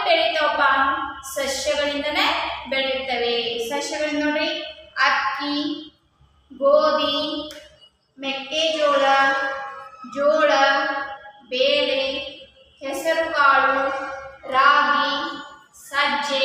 ಬೆಳಿತಾವಪ್ಪ ಸಸ್ಯಗಳಿಂದನೇ ಬೆಳೆಯುತ್ತವೆ ಸಸ್ಯಗಳಿಂದ ನೋಡ್ರಿ ಅಕ್ಕಿ ಗೋಧಿ ಮೆಕ್ಕೆಜೋಳ ಜೋಳ ಬೇಳೆ ಹೆಸರುಕಾಳು ರಾಗಿ ಸಜ್ಜೆ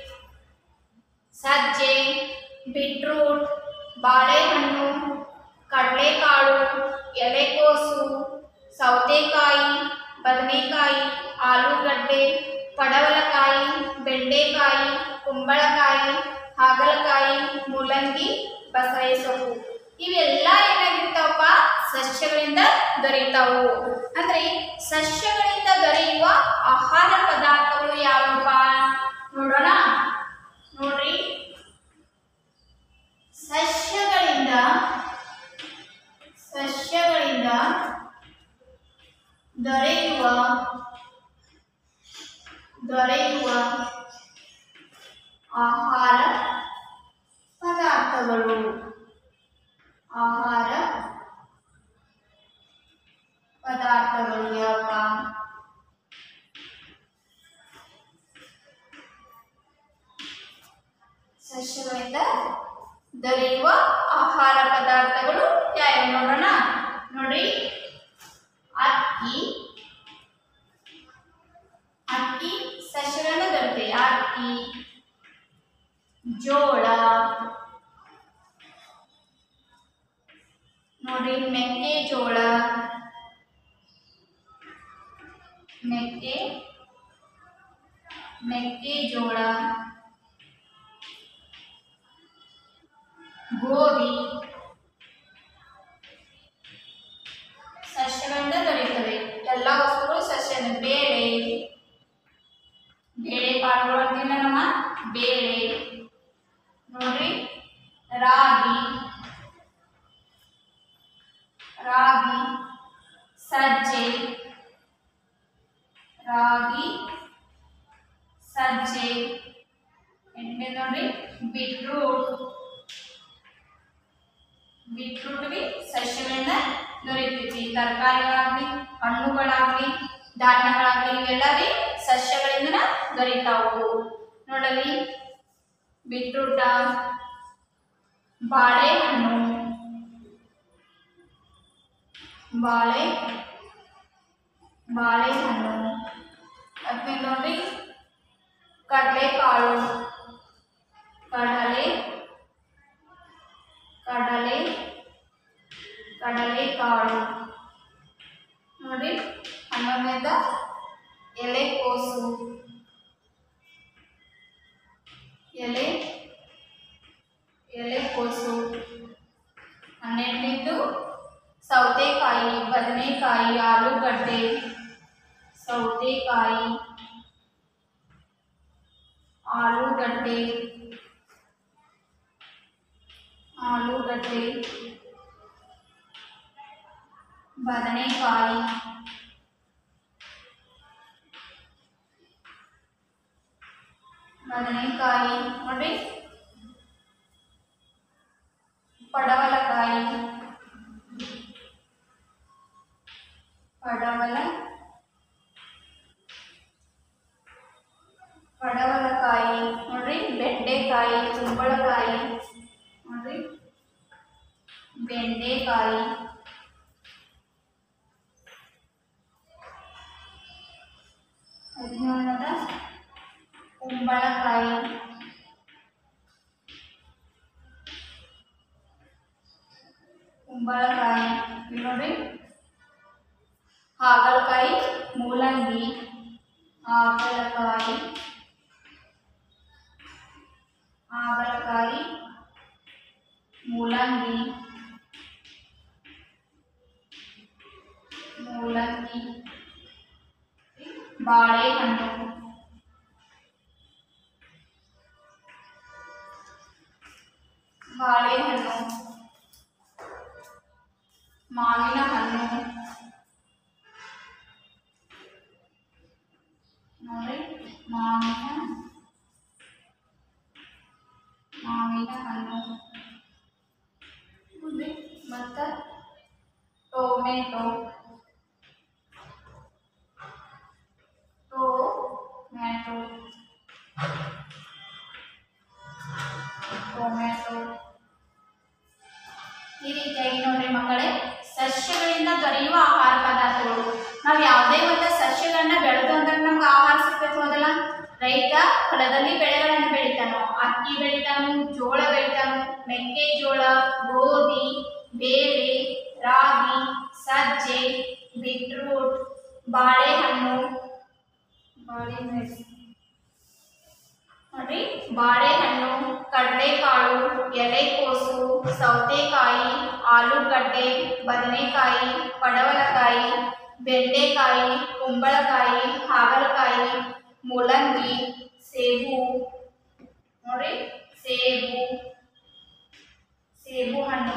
ಸಜ್ಜೆ ಬೀಟ್ರೂಟ್ ಬಾಳೆಹಣ್ಣು ಕಡಲೆಕಾಳು ಎಲೆಕೋಸು ಸೌತೆಕಾಯಿ ಬದನೆಕಾಯಿ ಆಲೂಗಡ್ಡೆ ಪಡವಲಕಾಯಿ ಬೆಂಡೆಕಾಯಿ ಕುಂಬಳಕಾಯಿ ಹಾಗಲಕಾಯಿ ಮೂಲಂಗಿ ಬಸಳೆ ಸೊಪ್ಪು ಇವೆಲ್ಲ ಏನಾಗಿರ್ತಾವಪ್ಪ ಸಸ್ಯಗಳಿಂದ ದೊರೆಯುತ್ತಾವು ಅಂದ್ರೆ ಸಸ್ಯಗಳಿಂದ ದೊರೆಯುವ ಆಹಾರ ಪದಾರ್ಥಗಳು ಯಾವಪ್ಪ ನೋಡೋಣ ನೋಡ್ರಿ ಸಸ್ಯಗಳಿಂದ ಸಸ್ಯಗಳಿಂದ ದೊರೆಯುವ ದೊರೆಯುವ ಆಹಾರ ಪದಾರ್ಥಗಳು ಆಹಾರ ಪದಾರ್ಥಗಳು ಯಾವಪ್ಪ ಸಸ್ಯಗಳಿಂದ ದೊರೆಯುವ ಆಹಾರ ಪದಾರ್ಥಗಳು ಯಾವ್ಯಾವ ನೋಡೋಣ ನೋಡಿ ಅಕ್ಕಿ ಅಕ್ಕಿ ಸಸ್ಯಗಳಿಂದ ದೊರೆಯುತ್ತೆ ಅಕ್ಕಿ ಜೋಳ ನೋಡಿ ಮೆಕ್ಕೆಜೋಳ ಮೆಕ್ಕೆ ಮೆಕ್ಕೆಜೋಳ ಗೋಧಿ ಸಸ್ಯಗಳಿಂದ ದೊರೆಯುತ್ತವೆ ಎಲ್ಲ ವಸ್ತುಗಳು ಸಸ್ಯ ಬೇಳೆ ಬೇಳೆ ಕಾಳುಗಳು ಅಂತೀವಿ ನಮ್ಮ ಬೇಳೆ ನೋಡ್ರಿ ರಾಗಿ ರಾಗಿ ಸಜ್ಜೆ ರಾಗಿ ಸಜ್ಜೆ ಎಂಟನೇ ನೋಡ್ರಿ ಬೀಟ್ರೂಟ್ ಬೀಟ್ರೂಟ್ ಬಿ ಸಸ್ಯಗಳಿಂದ ದೊರೆಯುತ್ತೈತಿ ತರಕಾರಿಗಳಾಗಲಿ ಹಣ್ಣುಗಳಾಗಲಿ ಧಾನ್ಯಗಳಾಗಲಿ ಇವೆಲ್ಲ ಬಿ ಸಸ್ಯಗಳಿಂದ ದೊರೆತಾವು ನೋಡಲಿ ಬೀಟ್ರೂಟ ಬಾಳೆಹಣ್ಣು ಬಾಳೆ ಬಾಳೆಹಣ್ಣು ಅದನ್ನ ನೋಡಿ ಕಡಲೆಕಾಳು ಕಡಲೆ ಕಡಲೆ ಕಡಲೆಕಾಳು ನೋಡಿ ಹನ್ನೊಂದನೇದ ಎಲೆಕೋಸು ಎಲೆ ಎಲೆಕೋಸು ಹನ್ನೆರಡನೇದು ಸೌತೆಕಾಯಿ ಬದನೆಕಾಯಿ ಆಲೂಗಡ್ಡೆ ಸೌತೆಕಾಯಿ ಆಲೂಗಡ್ಡೆ ಆಲೂಗಡ್ಡೆ ಬದನೆಕಾಯಿ ಬದನೆಕಾಯಿ ನೋಡಿ ಪಡವಲಕಾಯಿ ಪಡವಲ ಪಡವಲಕಾಯಿ ನೋಡ್ರಿ ಬೆಂಡೆಕಾಯಿ ಕುಂಬಳಕಾಯಿ ನೋಡ್ರಿ ಬೆಂಡೆಕಾಯಿ ಹದಿನೇಳದ ಕುಂಬಳಕಾಯಿ ಕುಂಬಳಕಾಯಿ ಇಲ್ಲಿ ನೋಡ್ರಿ ಹಾಗಲಕಾಯಿ ಮೂಲಂಗಿ ಹಾಗಲಕಾಯಿ ಹಾಗಲಕಾಯಿ ಮೂಲಂಗಿ ಮೂಲಂಗಿ ಬಾಳೆಹಣ್ಣು ಬಾಳೆಹಣ್ಣು ಮಾವಿನ ಹಣ್ಣು ನೋಡಿ ಮಾವಿನ ಮಾವಿನ ಹಣ್ಣು ನೋಡಿ ಮತ್ತು ಟೊಮೆಟೊ ಟೊಮ್ಯಾಟೊ ರೈತ ಹೊಲದಲ್ಲಿ ಬೆಳೆಗಳನ್ನು ಬೆಳಿತಾನೋ ಅಕ್ಕಿ ಬೆಳಿತಾನು ಜೋಳ ಬೆಳಿತಾನು ಮೆಕ್ಕೆಜೋಳ ಗೋಧಿ ಬೇಳೆ ರಾಗಿ ಸಜ್ಜೆ ಬೀಟ್ರೂಟ್ ಬಾಳೆಹಣ್ಣು ಬಾಳೆಹಣ್ಣು ನೋಡ್ರಿ ಬಾಳೆಹಣ್ಣು ಕಡಲೆಕಾಳು ಎಲೆಕೋಸು ಸೌತೆಕಾಯಿ ಆಲೂಗಡ್ಡೆ ಬದನೆಕಾಯಿ ಪಡವಲಕಾಯಿ ಬೆಂಡೆಕಾಯಿ ಕುಂಬಳಕಾಯಿ ಹಾಗಲಕಾಯಿ ಮೂಲಂಗಿ ಸೇಬು ನೋಡ್ರಿ ಸೇಬು ಸೇಬು ಹಣ್ಣು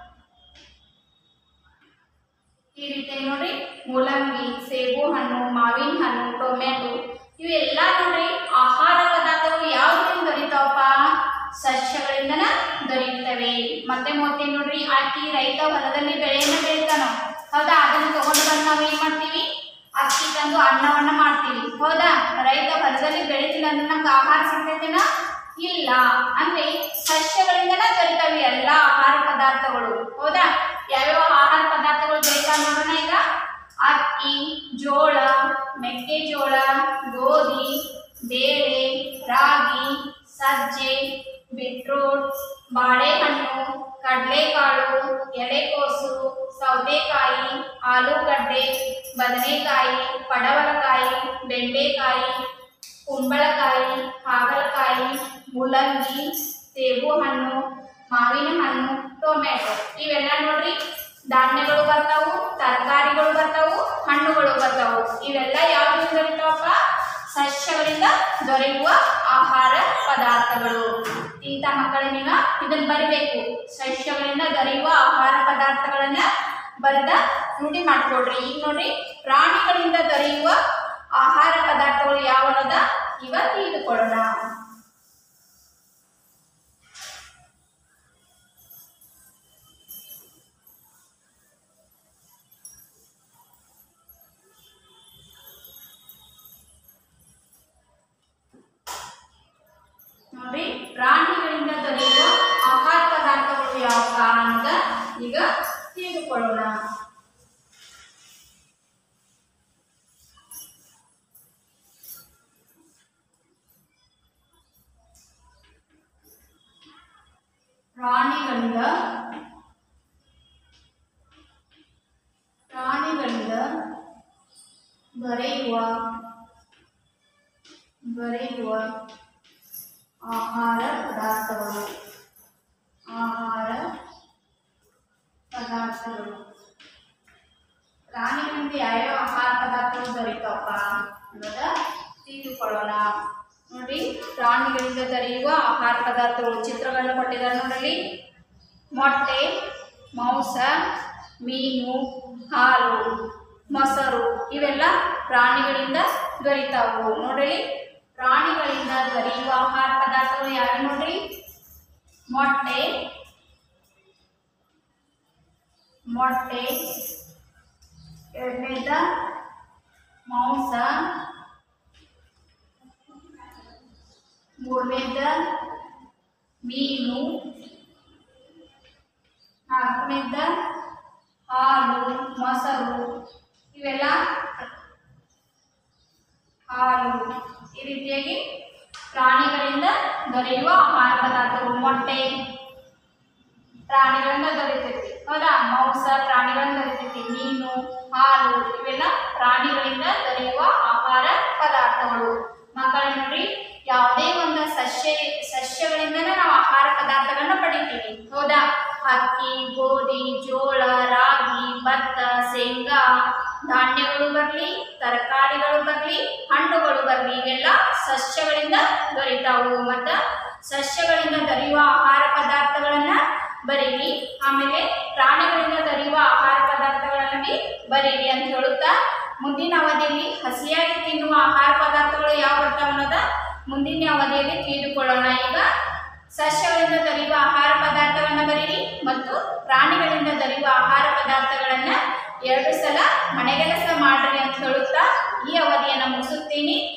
ಈ ರೀತಿ ನೋಡ್ರಿ ಮೂಲಂಗಿ ಸೇಬು ಹಣ್ಣು ಮಾವಿನ ಹಣ್ಣು ಟೊಮೆಟೊ ಇವೆಲ್ಲ ನೋಡ್ರಿ ಆಹಾರ ಪದಾರ್ಥಗಳು ಯಾವ್ದ್ರಿಂದ ದೊರೀತಾವಪ್ಪ ಸಸ್ಯಗಳಿಂದನ ದೊರೆಯುತ್ತವೆ ಮತ್ತೆ ಮತ್ತೆ ನೋಡ್ರಿ ಅಕ್ಕಿ ರೈತ ಹೊಲದಲ್ಲಿ ಬೆಳೆಯನ್ನ ಬೆಳಿತಾನೋ ಹೌದಾ ಅದನ್ನ ತಗೊಂಡು ಬಂದು ನಾವು ಏನ್ ಮಾಡ್ತೀವಿ ಅಕ್ಕಿ ತಂದು ಅನ್ನವನ್ನ ಮಾಡ್ತೀವಿ ಹೌದಾ ರೈತ ಹೊಲದಲ್ಲಿ ಬೆಳಿತಿಲ್ಲ ಅಂದ್ರೆ ನಮ್ಗೆ ಆಹಾರ ಸಿಗ್ತೈತೆನಾ ಇಲ್ಲ ಅಂದ್ರೆ ಸಸ್ಯಗಳಿಂದನ ದೊರೀತಾವೆ ಎಲ್ಲ ಆಹಾರ ಪದಾರ್ಥಗಳು ಹೌದಾ ಯಾವ್ಯಾವ ಆಹಾರ ಪದಾರ್ಥಗಳು ದೊರೀತಾವ ನೋಡೋಣ ಈಗ ಅಕ್ಕಿ ಜೋಳ ಮೆಕ್ಕೆಜೋಳ ಗೋಧಿ ಬೇಳೆ ರಾಗಿ ಸಜ್ಜೆ ಬೀಟ್ರೂಟ್ ಬಾಳೆಹಣ್ಣು ಕಡಲೆಕಾಳು ಎಲೆಕೋಸು ಸೌತೆಕಾಯಿ ಆಲೂಗಡ್ಡೆ ಬದನೆಕಾಯಿ ಪಡವಲಕಾಯಿ ಬೆಂಡೆಕಾಯಿ ಕುಂಬಳಕಾಯಿ ಹಾಗಲಕಾಯಿ ಮೂಲಂಗಿ ಸೇಬು ಹಣ್ಣು ಮಾವಿನ ಹಣ್ಣು ಟೊಮೆಟೊ ಇವೆಲ್ಲ ನೋಡ್ರಿ ಧಾನ್ಯಗಳು ಬರ್ತಾವು ತರಕಾರಿಗಳು ಬರ್ತಾವು ಹಣ್ಣುಗಳು ಬರ್ತಾವು ಇವೆಲ್ಲ ಯಾವ್ದು ದೊರೀತಾವಪ್ಪ ಸಸ್ಯಗಳಿಂದ ದೊರೆಯುವ ಆಹಾರ ಪದಾರ್ಥಗಳು ಇಂಥ ಮಕ್ಕಳು ನೀವು ಇದನ್ನ ಬರಿಬೇಕು ಸಸ್ಯಗಳಿಂದ ದೊರೆಯುವ ಆಹಾರ ಪದಾರ್ಥಗಳನ್ನ ಬರೆದ ರೂಢಿ ಮಾಡ್ಕೊಡ್ರಿ ಈಗ ನೋಡ್ರಿ ಪ್ರಾಣಿಗಳಿಂದ ದೊರೆಯುವ ಆಹಾರ ಪದಾರ್ಥಗಳು ಯಾವನ್ನದ ಇವ ತಿಳಿದುಕೊಳ್ಳೋಣ ನೋಡಿ ಪ್ರಾಣಿಗಳಿಂದ ದೊರೆಯುವ ಆಹಾರ ಪದಾರ್ಥಗಳು ಯಾವಪ್ಪ ಅಂತ ಈಗ ತಿಳಿದುಕೊಳ್ಳೋಣ ಪ್ರಾಣಿಗಳಿಂದ ಪ್ರಾಣಿಗಳಿಂದ ದೊರೆಯುವ ದೊರೆಯುವ ಆಹಾರ ಪದಾರ್ಥಗಳು ಆಹಾರ ಪದಾರ್ಥಗಳು ಪ್ರಾಣಿಗಳಿಂದ ಯಾವ್ಯಾವ ಆಹಾರ ಪದಾರ್ಥಗಳು ದೊರೀತಾವಪ್ಪ ಅನ್ನೋದ ತಿಳಿದುಕೊಳ್ಳೋಣ ನೋಡಿ ಪ್ರಾಣಿಗಳಿಂದ ದೊರೆಯುವ ಆಹಾರ ಪದಾರ್ಥಗಳು ಚಿತ್ರಗಳನ್ನ ಕೊಟ್ಟಿದ್ದಾರೆ ನೋಡಲಿ ಮೊಟ್ಟೆ ಮಾಂಸ ಮೀನು ಹಾಲು ಮೊಸರು ಇವೆಲ್ಲ ಪ್ರಾಣಿಗಳಿಂದ ದೊರೀತಾವು ನೋಡ್ರಿ ಪ್ರಾಣಿಗಳಿಂದ ದೊರೆಯುವ ಆಹಾರ ಪದಾರ್ಥಗಳು ಯಾವ್ಯಾವ ನೋಡ್ರಿ ಮೊಟ್ಟೆ ಮೊಟ್ಟೆ ಎರಡನೇದ ಮಾಂಸ ಮೂರನೇದ ಮೀನು ನಾಲ್ಕನೇದ ಹಾಲು ಮೊಸರು ಇವೆಲ್ಲ ಹಾಲು ಈ ರೀತಿಯಾಗಿ ಪ್ರಾಣಿಗಳಿಂದ ದೊರೆಯುವ ಆಹಾರ ಪದಾರ್ಥಗಳು ಮೊಟ್ಟೆ ಪ್ರಾಣಿಗಳಿಂದ ದೊರೆತೈತಿ ಹೌದಾ ಮಾಂಸ ಪ್ರಾಣಿಗಳಿಂದ ದೊರೆತೈತಿ ಮೀನು ಹಾಲು ಇವೆಲ್ಲ ಪ್ರಾಣಿಗಳಿಂದ ದೊರೆಯುವ ಆಹಾರ ಪದಾರ್ಥಗಳು ಮಕ್ಕಳ ನೋಡಿ ಯಾವುದೇ ಒಂದು ಸಸ್ಯ ಸಸ್ಯಗಳಿಂದನೇ ನಾವು ಆಹಾರ ಪದಾರ್ಥಗಳನ್ನ ಪಡಿತೀವಿ ಹೌದಾ ಅಕ್ಕಿ ಗೋಧಿ ಜೋಳ ರಾಗಿ ಭತ್ತ ಶೇಂಗಾ ಧಾನ್ಯಗಳು ಬರಲಿ ತರಕಾರಿಗಳು ಬರಲಿ ಹಣ್ಣುಗಳು ಬರಲಿ ಇವೆಲ್ಲ ಸಸ್ಯಗಳಿಂದ ದೊರೀತಾವು ಮತ್ತು ಸಸ್ಯಗಳಿಂದ ದೊರೆಯುವ ಆಹಾರ ಪದಾರ್ಥಗಳನ್ನ ಬರೀರಿ ಆಮೇಲೆ ಪ್ರಾಣಿಗಳಿಂದ ದೊರೆಯುವ ಆಹಾರ ಪದಾರ್ಥಗಳನ್ನ ಬಿ ಬರೀರಿ ಅಂತ ಹೇಳುತ್ತಾ ಮುಂದಿನ ಅವಧಿಯಲ್ಲಿ ಹಸಿಯಾಗಿ ತಿನ್ನುವ ಆಹಾರ ಪದಾರ್ಥಗಳು ಯಾವ ಬರ್ತಾವ ಅನ್ನೋದ ಮುಂದಿನ ಅವಧಿಯಲ್ಲಿ ತಿಳಿದುಕೊಳ್ಳೋಣ ಈಗ ಸಸ್ಯಗಳಿಂದ ದೊರೆಯುವ ಆಹಾರ ಪದಾರ್ಥಗಳನ್ನ ಬರೀರಿ ಮತ್ತು ಪ್ರಾಣಿಗಳಿಂದ ದೊರೆಯುವ ಆಹಾರ ಪದಾರ್ಥಗಳನ್ನ ಎರಡು ಸಲ ಮನೆಗೆಲಸ ಮಾಡ್ರಿ ಅಂತ ಹೇಳುತ್ತಾ ಈ ಅವಧಿಯನ್ನು ಮುಗಿಸುತ್ತೀನಿ